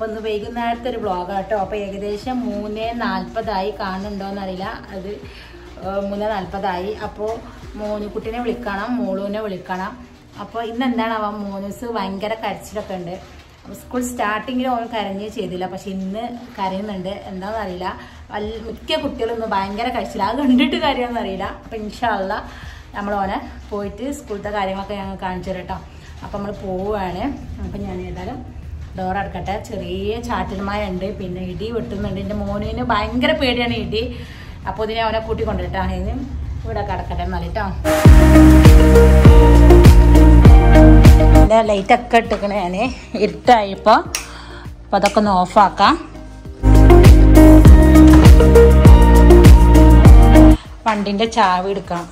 അപ്പോൾ ഇന്ന് വൈകുന്നേരത്തെ ഒരു വ്ളോഗ് കേട്ടോ അപ്പോൾ ഏകദേശം മൂന്ന് നാൽപ്പതായി കാണുന്നുണ്ടോയെന്ന് അറിയില്ല അത് ഏഹ് മൂന്ന് നാൽപ്പതായി അപ്പോൾ മോനുകുട്ടിനെ വിളിക്കണം മോളൂനെ വിളിക്കണം അപ്പോൾ ഇന്ന് എന്താണ് അവൻ മോനൂസ് ഭയങ്കര കരച്ചിലൊക്കെ ഉണ്ട് അപ്പോൾ സ്കൂൾ സ്റ്റാർട്ടിങ്ങിൽ ഓൻ കരഞ്ഞ് ചെയ്തില്ല പക്ഷെ ഇന്ന് കരയുന്നുണ്ട് എന്താണെന്ന് അറിയില്ല വല്ല മിക്ക കുട്ടികളും ഇന്ന് ഭയങ്കര കരച്ചില്ല അത് കണ്ടിട്ട് കാര്യമൊന്നും അറിയില്ല അപ്പോൾ ഇൻഷാല്ല നമ്മൾ ഓനെ പോയിട്ട് സ്കൂളത്തെ കാര്യങ്ങളൊക്കെ ഞങ്ങൾ കാണിച്ചു തരാം കേട്ടോ അപ്പം നമ്മൾ പോവുകയാണ് അപ്പം ഞാൻ ഏതായാലും ഡോർ അടക്കട്ടെ ചെറിയ ചാറ്റൽമായ ഉണ്ട് പിന്നെ ഇടി വെട്ടുന്നുണ്ട് എൻ്റെ മോനിന് ഭയങ്കര പേടിയാണ് ഇടി അപ്പോൾ ഇതിനെ അവനെ കൂട്ടി കൊണ്ടുവരട്ടോ അതിന് ഇവിടെ കിടക്കട്ടെ എന്നാൽ കേട്ടോ എൻ്റെ ലൈറ്റൊക്കെ ഇട്ടിക്കണേ ഞാൻ ഇരുട്ടായപ്പോൾ അപ്പോൾ അതൊക്കെ ഒന്ന് ഓഫാക്കാം വണ്ടിൻ്റെ ചാവി എടുക്കാം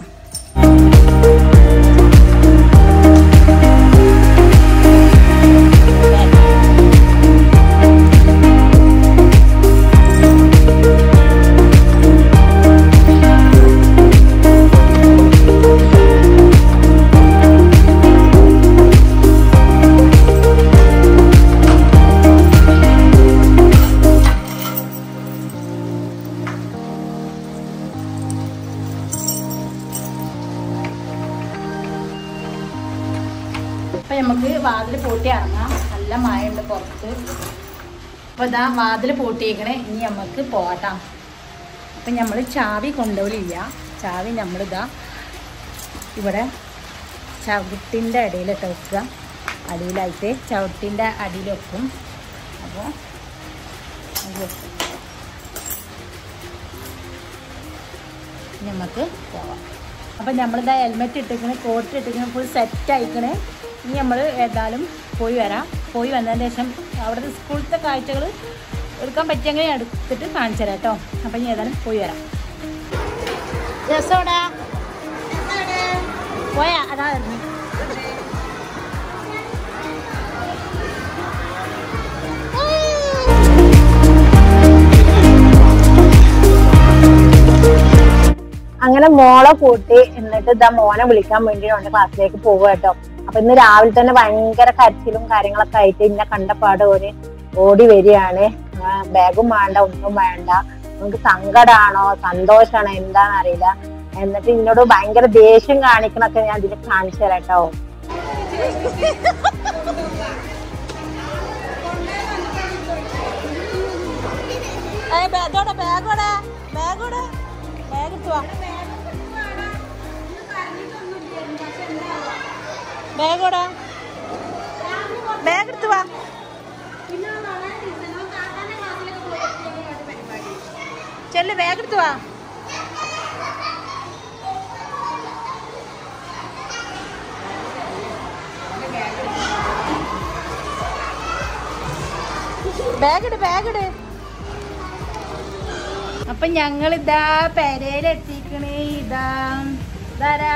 അപ്പൊ നമുക്ക് വാതിൽ പൂട്ടി ഇറങ്ങാം നല്ല മഴയുണ്ട് പുറത്ത് അപ്പൊ ഇതാ വാതിൽ പൂട്ടിയേക്കണേ ഇനി നമുക്ക് പോട്ടാം അപ്പൊ നമ്മൾ ചാവി കൊണ്ടുപോലില്ല ചാവി നമ്മളിതാ ഇവിടെ ചവിട്ടിൻ്റെ അടിയിലിട്ട് വെക്കുക അടിയിലായിട്ട് ചവിട്ടിൻ്റെ അടിയിൽ വെക്കും അപ്പോൾ നമുക്ക് പോവാം അപ്പം നമ്മളിതാ ഹെൽമെറ്റ് ഇട്ടിക്കണ് കോട്ട് ഇട്ടിക്കണ് ഫുൾ സെറ്റ് ആയിക്കണ് ഇനി നമ്മൾ ഏതായാലും പോയി വരാം പോയി വന്നതിന് ശേഷം അവിടുത്തെ സ്കൂളത്തെ കാഴ്ചകൾ എടുക്കാൻ പറ്റിയെങ്കിൽ എടുത്തിട്ട് കാണിച്ചു തരാം കേട്ടോ അപ്പം ഇനി ഏതായാലും പോയി വരാം രസോടാ പോയാ അതാ വരുന്നു അങ്ങനെ മോളെ കൂട്ടി എന്നിട്ട് ഇതാ മോനെ വിളിക്കാൻ വേണ്ടി അവന്റെ ക്ലാസ്സിലേക്ക് പോവുക കേട്ടോ അപ്പൊ ഇന്ന് രാവിലെ തന്നെ ഭയങ്കര കരച്ചിലും കാര്യങ്ങളൊക്കെ ആയിട്ട് ഇന്നെ കണ്ടപ്പാട് ഒരു ഓടി വരികയാണ് ആ, ബാഗും വേണ്ട ഒന്നും വേണ്ട നമുക്ക് സങ്കടാണോ സന്തോഷാണോ എന്താന്ന് അറിയില്ല എന്നിട്ട് എന്നോട് ഭയങ്കര ദേഷ്യം കാണിക്കണൊക്കെ ഞാൻ ഇതിൽ കാണിച്ചു തരാം കേട്ടോ ബാഗോടെ ബാഗോടെ ബാഗോടെ ബാഗ് എടുത്തു വാ ബാഗോടാ ബാഗ് എടുത്തു വാ ചെല്ല് ബാഗ് എടുത്തു വാ ബാഗ് ഇട് ബാഗ് ഇട് അപ്പൊ ഞങ്ങൾ ഇതാ പെരയിലെത്തിക്കണേ ഇതാ ഇതാരാ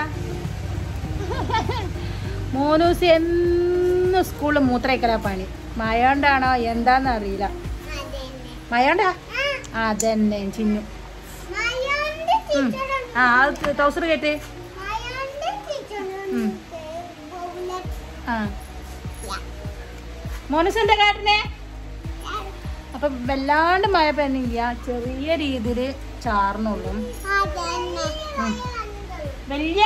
മൂന്നൂസ് എന്നും സ്കൂളിൽ മൂത്രയ്ക്കലാ പണി മയോണ്ടാണോ എന്താന്ന് അറിയില്ല മയോണ്ടാ ആ അതന്നെ ചിന്നു ഉം. ആ ടൗസർ കേട്ട് ഉം. ആ മോനൂസ് എന്താ കാട്ടിനെ അപ്പൊ വല്ലാണ്ട് മഴ പെയ്യുന്നില്ല ചെറിയ രീതിയിൽ ചാർന്നുള്ളൂ ഉം. വലിയ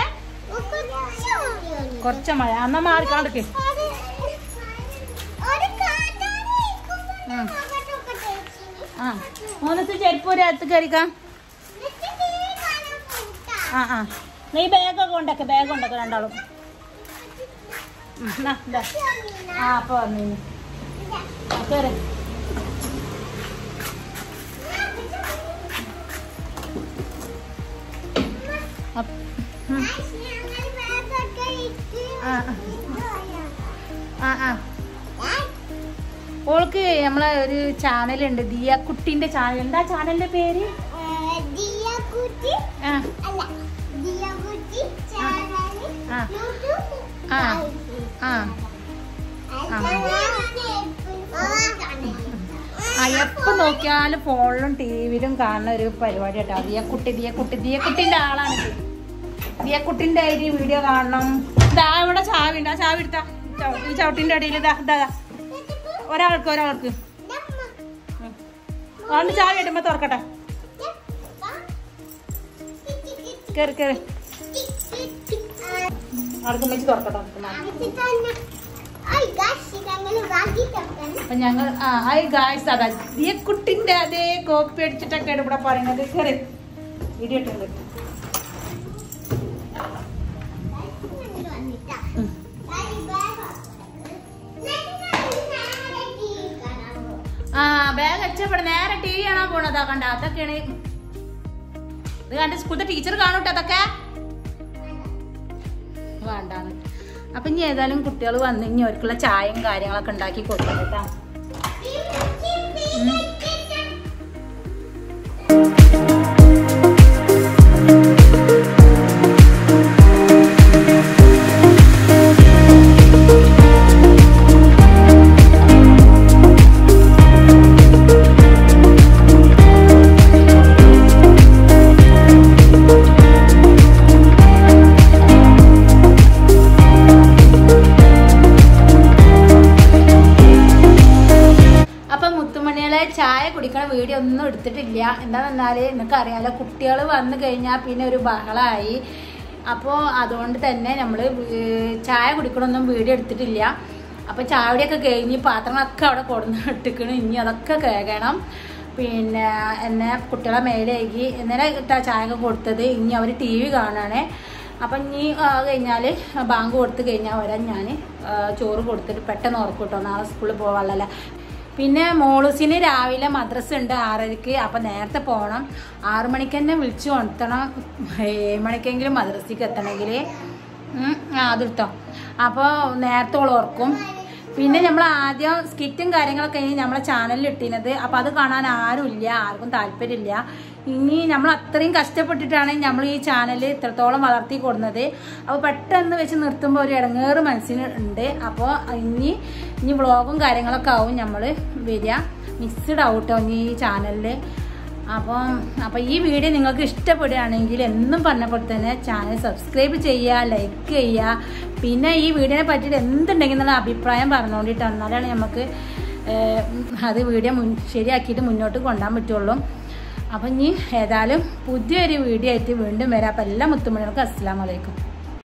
കുറച്ച മഴ എന്നാ മാറിക്കാണ്ടൊക്കെ ഉം. ആ മോനസ് ചെരുപ്പ് ഒരു അകത്ത് കയറിക്കാം ആ ആ നീ ബാഗൊക്കെ കൊണ്ടൊക്കെ ബാഗ് കൊണ്ടൊക്കെ രണ്ടാളും ഉം, നാ, ഇതാ. ആ അപ്പൊ വന്നു ആ കയറി അപ്പ്- ഉം. ആ ആ ആ ഓൾക്ക് നമ്മളെ ഒരു ചാനലുണ്ട് ദിയ കുട്ടിന്റെ ചാനൽ എന്താ ചാനലിന്റെ പേര് ആ ആ. ആ ആ ആ എപ്പോ നോക്കിയാലും ഫോണിലും ടിവിയിലും കാണുന്ന ഒരു പരിപാടി കേട്ടോ ദിയക്കുട്ടി ദിയക്കുട്ടി ദിയക്കുട്ടിന്റെ ആളാണ് ദിയക്കുട്ടിന്റെ ആയിട്ട് വീഡിയോ കാണണം ഇതാ ഇവിടെ ചാവി ഉണ്ട് ആ ചാവി എടുത്താ ചവ- ഈ ചവിട്ടിന്റെ അടിയിൽ ഇതാ ഇതാ ഇതാ. ഒരാൾക്ക് ഒരാൾക്ക് അതുകൊണ്ട് ചായ ഇടുമ്പോ തുറക്കട്ടെ കേറി കേറി അവിടെ വെച്ച് തുറക്കട്ടെ അപ്പൊ ഞങ്ങൾ ആ ഹായ് ഗായ്സ് അതാ ഈ കുട്ടിന്റെ അതേ കോപ്പി അടിച്ചിട്ടൊക്കെയാണ് ഇവിടെ പറയുന്നത് കേറി വീഡിയോ ഇട്ടുണ്ട് ആ ബാഗ് അച്ചപ്പെടെ നേരെ ടി വി കാണാൻ പോണതാ കണ്ട അതൊക്കെയാണ് ഇത് കണ്ട് സ്കൂളത്തെ ടീച്ചർ കാണൂട്ടെ അതൊക്കെ വേണ്ടാന്ന് അപ്പൊ ഇനി ഏതായാലും കുട്ടികൾ വന്ന് ഇനി അവർക്കുള്ള ചായയും കാര്യങ്ങളൊക്കെ ഉണ്ടാക്കി കൊടുക്കാം കേട്ടാ അപ്പൊ മുത്തുമണികളെ ചായ കുടിക്കണ വീഡിയോ ഒന്നും എടുത്തിട്ടില്ല എന്താണെന്നാല് നിങ്ങൾക്ക് അറിയാലോ കുട്ടികൾ വന്നു കഴിഞ്ഞാൽ പിന്നെ ഒരു ബഹളമായി അപ്പോൾ അതുകൊണ്ട് തന്നെ നമ്മൾ ചായ കുടിക്കണമൊന്നും വീഡിയോ എടുത്തിട്ടില്ല അപ്പോൾ ചായയുടെയൊക്കെ കഴിഞ്ഞ് പാത്രങ്ങളൊക്കെ അവിടെ കൊടുന്ന് ഇട്ടിക്കണ് ഇനി അതൊക്കെ കേൾക്കണം പിന്നെ എന്നെ കുട്ടികളെ മേലേക്ക് ഇന്നലെ ഇട്ടാ ചായ ഒക്കെ കൊടുത്തത് ഇനി അവർ ടി വി കാണുകയാണേ അപ്പം ഇനി കഴിഞ്ഞാൽ ബാങ്ക് കൊടുത്ത് കഴിഞ്ഞാൽ വരാൻ ഞാൻ ചോറ് കൊടുത്തിട്ട് പെട്ടെന്ന് ഉറക്കും കേട്ടോ നാളെ സ്കൂളിൽ പോകാനുള്ള പിന്നെ മോളൂസിന് രാവിലെ മദ്രസ ഉണ്ട് ആറരയ്ക്ക് അപ്പം നേരത്തെ പോകണം ആറു മണിക്ക് തന്നെ വിളിച്ചു ഉണർത്തണം ഏഴ് മണിക്കെങ്കിലും മദ്രസയ്ക്ക് എത്തണമെങ്കിൽ അതെടുത്തോ അപ്പോൾ നേരത്തെ ഓൾ ഓർക്കും പിന്നെ നമ്മൾ ആദ്യം സ്കിറ്റും കാര്യങ്ങളൊക്കെ ഇനി നമ്മളെ ചാനലിൽ ഇട്ടിരുന്നത് അപ്പോൾ അത് കാണാൻ ആരുമില്ല ആർക്കും താല്പര്യമില്ല ഇനി നമ്മൾ അത്രയും കഷ്ടപ്പെട്ടിട്ടാണ് നമ്മൾ ഈ ചാനൽ ഇത്രത്തോളം വളർത്തി കൊടുക്കുന്നത് അപ്പോൾ പെട്ടെന്ന് വെച്ച് നിർത്തുമ്പോൾ ഒരു ഇടങ്ങേറ് മനസ്സിന് ഉണ്ട് അപ്പോൾ ഇനി ഇനി വ്ളോഗും കാര്യങ്ങളൊക്കെ ആവും നമ്മൾ വരിക മിക്സ്ഡ് ആവട്ടോ ഇനി ഈ ചാനലിൽ അപ്പം അപ്പം ഈ വീഡിയോ നിങ്ങൾക്ക് ഇഷ്ടപ്പെടുകയാണെങ്കിൽ എന്നും പറഞ്ഞപ്പോൾ തന്നെ ചാനൽ സബ്സ്ക്രൈബ് ചെയ്യുക ലൈക്ക് ചെയ്യുക പിന്നെ ഈ വീഡിയോനെ പറ്റിയിട്ട് എന്തുണ്ടെങ്കിൽ എന്നുള്ള അഭിപ്രായം പറഞ്ഞുകൊണ്ടിട്ട് എന്നാലാണ് നമുക്ക് ഏഹ്, അത് വീഡിയോ മുൻ ശരിയാക്കിയിട്ട് മുന്നോട്ട് കൊണ്ടുപോകാൻ പറ്റുള്ളൂ അപ്പം ഇനി ഏതായാലും പുതിയൊരു വീഡിയോ ആയിട്ട് വീണ്ടും വരാം അപ്പം എല്ലാ മുത്തുമണികൾക്കും അസ്സാം വലൈക്കും